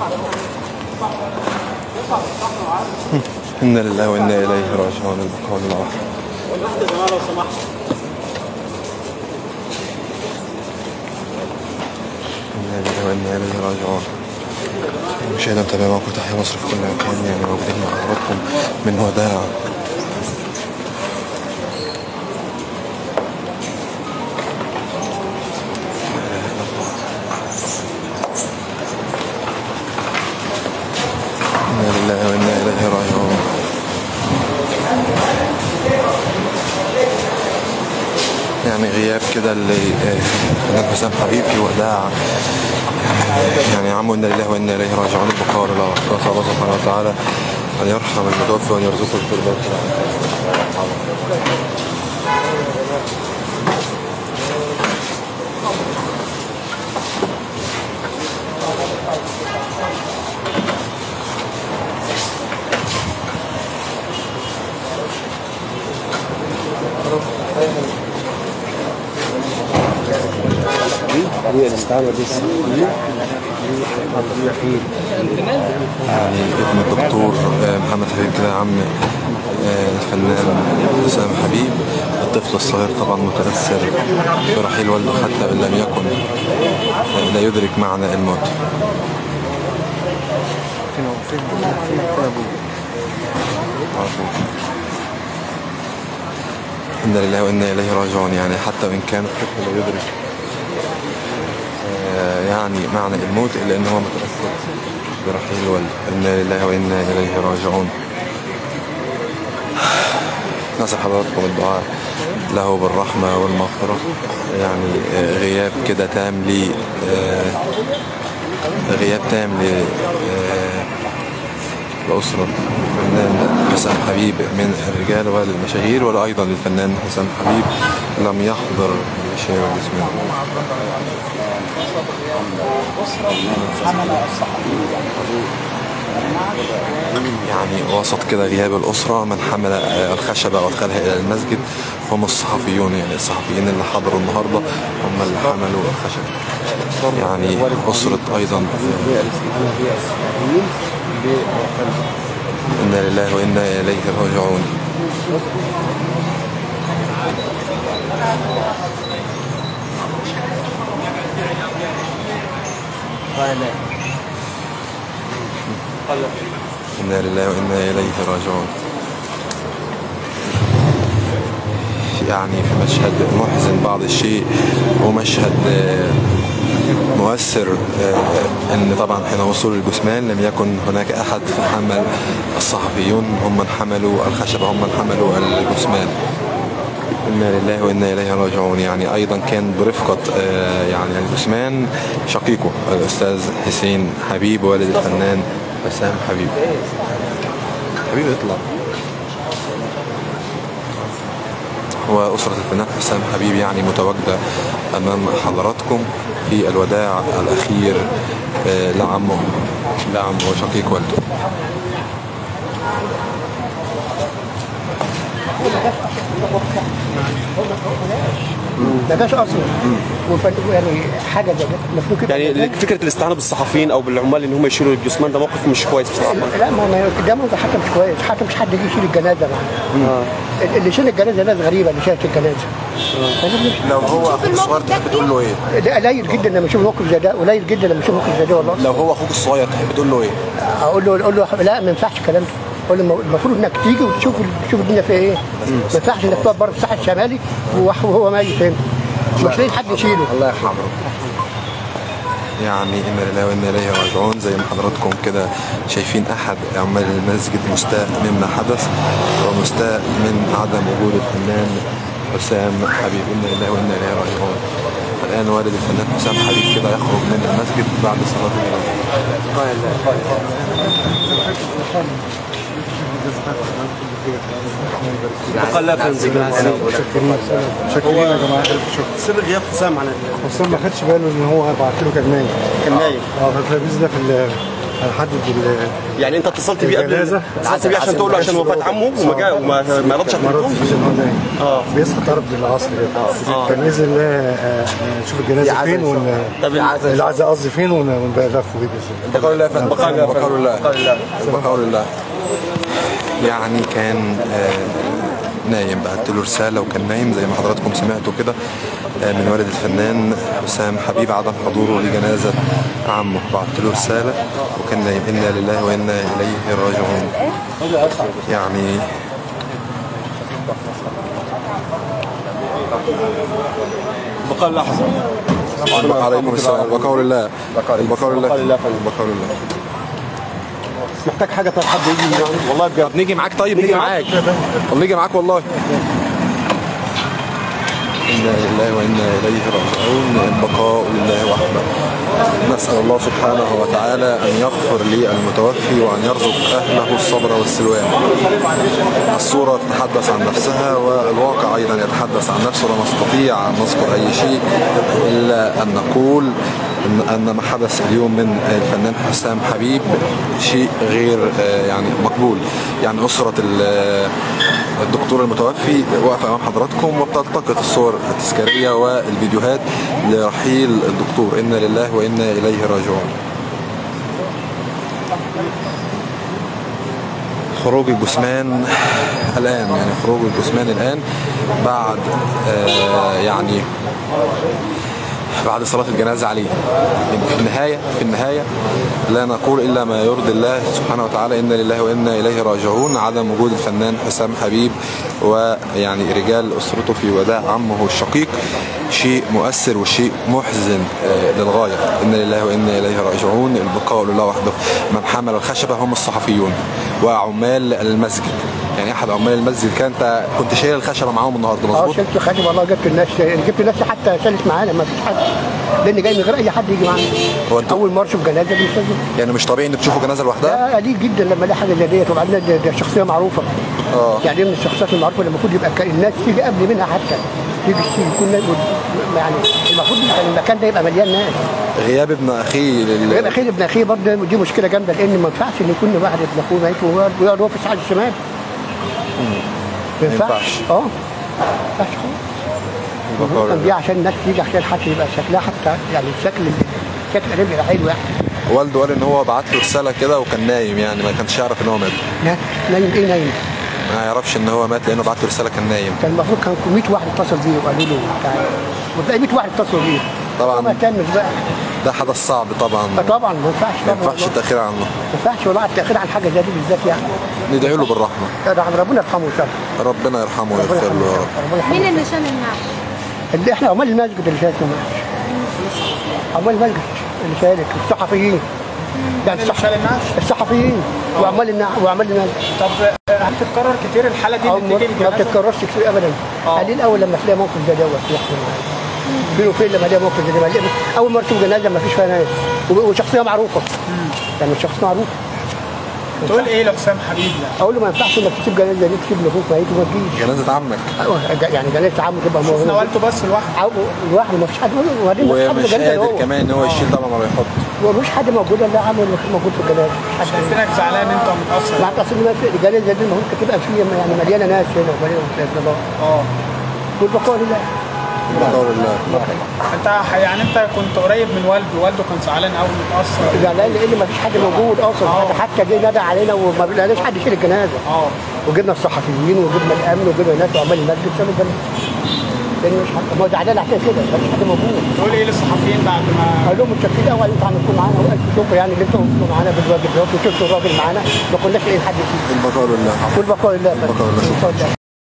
إنا لله وإنا إليه راجعون البقاء لله لو سمحت إنا لله وإنا إليه راجعون مشاهدة متابعة معكم تحية مصر في كل مكان يعني موجودين مع حضراتكم من وداع إنا لله وإنا إليه راجعون يعني غياب كده لفنان حسام حبيب في وداع يعني يا عم إنا لله وإنا إليه راجعون البقاء لله نسأل الله سبحانه وتعالى أن يرحم المتوفى وأن يرزقه الفردوس هي الاستعانة دي يعني ابن الدكتور آه، محمد حبيب كده يا عم آه، الفنان حسام حبيب الطفل الصغير طبعا متأثر برحيل والده حتى إن لم يكن آه، لا يدرك معنى الموت فين هو فين فين فين ابوه إنا لله وإنا إليه راجعون يعني حتى وإن كان الطفل لا يدرك آه، يعني معنى الموت إلا إن هو متأثر برحيل والده إنا لله وإنا إليه راجعون نسأل حضراتكم الدعاء له بالرحمة والمغفرة يعني آه، غياب كده تام لي آه، غياب تام ل آه، لأسرة الفنان حسام حبيب من الرجال وللمشاهير وأيضا للفنان حسام حبيب لم يحضر شيء جسمه يعني وسط كده غياب الأسرة من حمل آه، الخشبة وأدخلها إلى المسجد هم الصحفيون يعني الصحفيين اللي حضروا النهاردة هم اللي حملوا الخشبة يعني أسرة أيضا هي الاستعانة هي الصحفيين بقلب إنا لله وإنا إليه راجعون إنا لله وإنا إليه راجعون يعني في مشهد محزن بعض الشيء ومشهد آه، مؤثر آه، ان طبعا حين وصول الجثمان لم يكن هناك احد فحمل الصحفيون هم من حملوا الخشبه هم من حملوا الجثمان انا لله وانا اليه راجعون يعني ايضا كان برفقه آه، يعني الجثمان شقيقه الاستاذ حسين حبيب والد الفنان حسام حبيب حبيب اطلع وأسرة الفنان حسام حبيب يعني متواجدة أمام حضراتكم في الوداع الأخير آه، لعمه لعمه وشقيق والده ما جاش اصلا وفن- يعني حاجه زي كده المفروض كده يعني فكرة الاستعانة بالصحفيين او بالعمال ان هم يشيلوا الجثمان ده موقف مش كويس بصراحة لا ما ما ده موضوع حتى مش كويس حتى مش حد يجي يشيل الجنازه معاه اللي شيل الجنازه ناس غريبه اللي شالت الجنازه لو هو أخوك الصغير تحب تقول له إيه؟ ده قليل جدا لما اشوف موقف زي ده قليل جدا لما اشوف موقف زي ده والله لو هو أخوك الصغير تحب تقول له إيه؟ اقول له اقول له لا ما ينفعش الكلام ده اقول له المفروض انك تيجي وتشوف تشوف الدنيا فيها ايه ما ينفعش انك تقف بره في الساحل الشمالي وهو وهو ميت هنا مش لاقيين حد يشيله الله يرحمه يعني إنا لله وإنا إليه راجعون زي ما حضراتكم كده شايفين أحد عمال المسجد مستاء مما حدث ومستاء من عدم وجود الفنان حسام حبيب إنا لله وإنا إليه راجعون الآن والد الفنان حسام حبيب كده يخرج من المسجد بعد صلاة العشاء تقلى فنزل شكرين يا جماعه الف شكر سر غياب حسام عن حسام ما خدش باله ان هو هيبعت له كان نايم كان نايم اه فالفيز ده في ال- هنحدد ال- يعني انت اتصلت بيه قبل الجنازة. اتصلت بيه عشان تقول له عشان وفاه عمه وما جاء وما ما رضش ما على ردش ان هو نايم بيصحى طرب بالعصر كده كان نزل آه، آه، نشوف الجنازه فين ون طب العزاء قصدي فين ون- ونبلغه بيه باذن الله بقول الله يا فندم بقاء الله. بقول الله بقاء الله. بقول الله يعني كان آه، نايم بعت له رسالة وكان نايم زي ما حضراتكم سمعتوا كده آه، من والد الفنان حسام حبيب عدم حضوره لجنازة عمه بعت له رسالة وكان نايم إنا لله وإنا إليه راجعون يعني بقاء لحظه عليكم السلام بقول الله بقول الله بقول الله فندم. بقول الله محتاج حاجه طب حد يجي معانا والله بجد نيجي معاك طيب نيجي معاك والله نيجي معاك والله إنا لله وإنا إليه راجعون البقاء لله وحده نسأل الله سبحانه وتعالى أن يغفر لي المتوفي وأن يرزق أهله الصبر والسلوان الصورة تتحدث عن نفسها والواقع أيضا يتحدث عن نفسه لا نستطيع أن نذكر أي شيء إلا أن نقول إن أن ما حدث اليوم من الفنان حسام حبيب شيء غير آه، يعني مقبول يعني أسرة ال- الدكتور المتوفي واقفة أمام حضراتكم وبتلتقط الصور التذكارية والفيديوهات لرحيل الدكتور إنا لله وإنا إليه راجعون خروج الجثمان الآن يعني خروج الجثمان الآن بعد آه يعني بعد صلاة الجنازة عليه يعني في النهاية في النهاية لا نقول إلا ما يرضي الله سبحانه وتعالى إنا لله وإنا إليه راجعون عدم وجود الفنان حسام حبيب ويعني رجال أسرته في وداع عمه الشقيق شيء مؤثر وشيء محزن آه، للغاية إنا لله وإنا إليه راجعون البقاء لله وحده من حمل الخشبة هم الصحفيون وعمال المسجد يعني أحد عمال المسجد كان أنت كنت شايل الخشبة معاهم النهاردة اه مظبوط؟ شلت خادم والله جبت الناس جبت الناس حتى شلت معانا ما فيش حد لان جاي من غير اي حد يجي معانا هو انتوا- اول مره اشوف جنازه دي مش يعني مش طبيعي إنك تشوفوا جنازة لوحدها؟ ده قليل جدا لما الاقي حاجه زي ديت وبعدين ده, ده شخصيه معروفه اه يعني من الشخصيات المعروفه اللي المفروض يبقى كان الناس تيجي قبل منها حتى تيجي تيجي يكون ناس يعني المفروض كان المكان ده يبقى مليان ناس غياب ابن اخيه لل... ويبقى خير ابن اخيه برضه دي مشكله جامده لان ما ينفعش ان يكون واحد ابن اخوه ميت ويقعد- ويقعد هو في الساحل الشمال ما ينفعش. ينفعش اه ما ينفعش خالص. بقول كان دي عشان الناس تيجي عشان حتى يبقى شكلها حتى يعني الشكل شكل قريب يبقى حلو يعني والده قال ان هو بعت له رساله كده وكان نايم يعني ما كانش يعرف ان هو مات لا نايم ايه نايم ما يعرفش ان هو مات لانه بعت له رساله كان نايم كان المفروض كان 100 واحد اتصل بيه وقالوا له تعالى وتلاقي 100 واحد اتصلوا بيه طبعاً. هو ما اهتمش بقى ده حدث صعب طبعا فطبعا ما ينفعش ما طبعا ينفعش والله. التاخير عنه ما ينفعش والله التاخير عن حاجه زي دي بالذات يعني ندعي له بالرحمه يعني ربنا يرحمه ان شاء الله ربنا يرحمه ربنا ويغفر له يا يرحمه رب ربنا يرحمه مين اللي شال النعش؟ اللي احنا عمال المسجد اللي شارك معاش عمال المسجد اللي شارك الصحفيين يعني اللي شال النعش؟ الصحفيين وعمال النع- وعمال المسجد طب آه، هل تتكرر كتير الحاله دي أو اللي بتيجي ما الجنازه؟ بتتكررش كتير ابدا آه. قليل اول لما تلاقي موقف زي دوت يحصل معاك فين وفين لما الاقي موقف زي ده اول مره تشوف جنازه ما فيش فيها ناس وب- وشخصيه معروفه يعني شخص معروف تقول ايه لحسام حبيب ده؟ اقول له ما ينفعش انك تسيب جنازه دي تسيب لاخوك ميت وما تجيش جنازه عمك أيوة، يعني جنازه عمه تبقى موجوده نولته بس لوحده عو- لوحده ما فيش حد وبعدين ما فيش حد ومش جنازة قادر هو. كمان ان هو يشيل طبعا ما بيحط ومفيش حد موجود الا عمه اللي موجود في الجنازه مفيش حد شايفينك زعلان انت متاثر لا اصل ما في الجنازه دي ممكن تبقى فيها يعني مليانه ناس هنا ومليانه باذن الله اه والبقاء لله بقول الله انت ح- يعني انت كنت قريب من والده والده كان زعلان قوي متاثر زعلان لان ما فيش حد موجود اصلا آه. حتى جه نادى علينا وما لقيناش حد يشيل الجنازه اه وجبنا الصحفيين وجبنا الامن وجبنا ناس وعمال المسجد شالوا الجنازه لان مش حد ما هو زعلان عشان كده ما فيش حد موجود تقول ايه للصحفيين بعد ما قال لهم متشكرين قوي انتوا عملتوا معانا والف شكر يعني اللي انتوا وقفتوا معانا بالواجب دوت وشفتوا الراجل معانا ما كناش لاقيين حد فيه البقاء لله والبقاء لله البقاء لله. البقاء لله